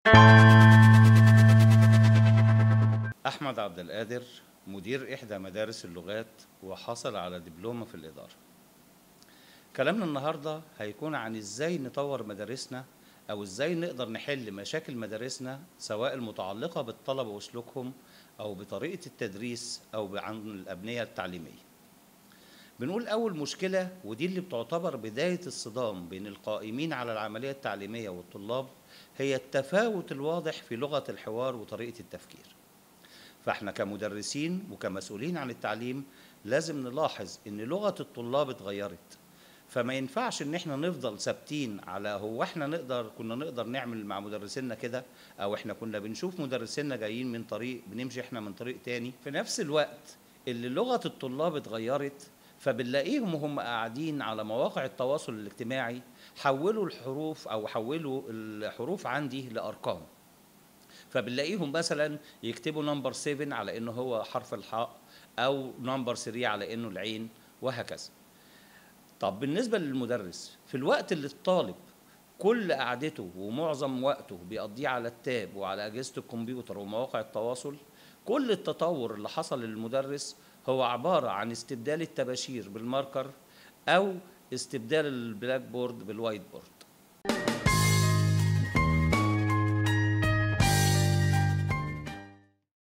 أحمد عبد القادر مدير إحدى مدارس اللغات وحصل على دبلومة في الإدارة كلامنا النهاردة هيكون عن إزاي نطور مدارسنا أو إزاي نقدر نحل مشاكل مدارسنا سواء المتعلقة بالطلبة وسلوكهم أو بطريقة التدريس أو عن الأبنية التعليمية بنقول أول مشكلة ودي اللي بتعتبر بداية الصدام بين القائمين على العملية التعليمية والطلاب هي التفاوت الواضح في لغة الحوار وطريقة التفكير فاحنا كمدرسين وكمسؤولين عن التعليم لازم نلاحظ ان لغة الطلاب اتغيرت فما ينفعش ان احنا نفضل ثابتين على هو احنا نقدر كنا نقدر نعمل مع مدرسينا كده او احنا كنا بنشوف مدرسينا جايين من طريق بنمشي احنا من طريق تاني في نفس الوقت اللي لغة الطلاب اتغيرت فبنلاقيهم وهم قاعدين على مواقع التواصل الاجتماعي حولوا الحروف او حولوا الحروف عندي لارقام فبنلاقيهم مثلا يكتبوا نمبر 7 على انه هو حرف الحاء او نمبر 3 على انه العين وهكذا طب بالنسبه للمدرس في الوقت اللي الطالب كل قعدته ومعظم وقته بيقضيه على التاب وعلى اجهزه الكمبيوتر ومواقع التواصل كل التطور اللي حصل للمدرس هو عباره عن استبدال التباشير بالماركر او استبدال البلاك بورد بالوايت بورد